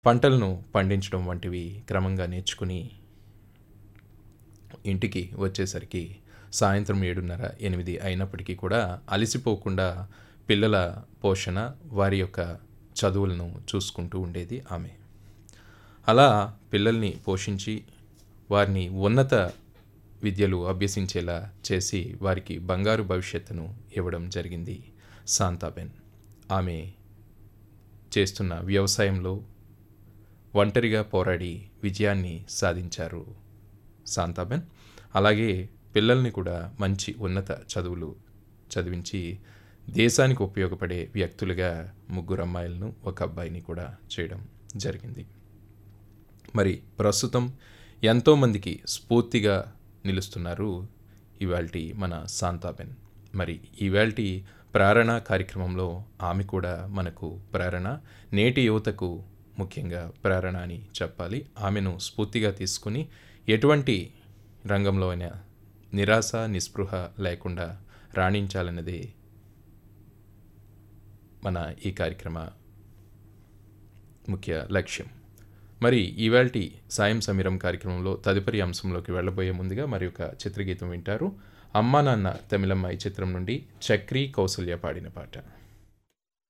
పంటలను పండించడం వంటివి క్రమంగా నేర్చుకుని ఇంటికి వచ్చేసరికి సాయంత్రం ఏడున్నర ఎనిమిది అయినప్పటికీ కూడా అలసిపోకుండా పిల్లల పోషణ వారి యొక్క చదువులను చూసుకుంటూ ఉండేది ఆమె అలా పిల్లల్ని పోషించి వారిని ఉన్నత విద్యలు అభ్యసించేలా చేసి వారికి బంగారు భవిష్యత్తును ఇవ్వడం జరిగింది శాంతాబెన్ ఆమె చేస్తున్న వ్యవసాయంలో ఒంటరిగా పోరాడి విజయాన్ని సాధించారు శాంతాబెన్ అలాగే పిల్లల్ని కూడా మంచి ఉన్నత చదువులు చదివించి దేశానికి ఉపయోగపడే వ్యక్తులుగా ముగ్గురు అమ్మాయిలను ఒక అబ్బాయిని కూడా చేయడం జరిగింది మరి ప్రస్తుతం ఎంతోమందికి స్ఫూర్తిగా నిలుస్తున్నారు ఇవాల్టి మన శాంతాబెన్ మరి ఇవాల్టి ప్రేరణ కార్యక్రమంలో ఆమె కూడా మనకు ప్రేరణ నేటి యువతకు ముఖ్యంగా ప్రేరణ అని చెప్పాలి ఆమెను స్ఫూర్తిగా తీసుకుని ఎటువంటి రంగంలో అయినా నిరాశ నిస్పృహ లేకుండా రాణించాలన్నదే మన ఈ కార్యక్రమ ముఖ్య లక్ష్యం మరి ఇవాల్టి సాయం సమీరం కార్యక్రమంలో తదుపరి అంశంలోకి వెళ్ళబోయే ముందుగా మరి ఒక చిత్రగీతం వింటారు అమ్మా నాన్న తమిళమ్మాయి చిత్రం నుండి చక్రీ కౌసల్య పాడిన పాట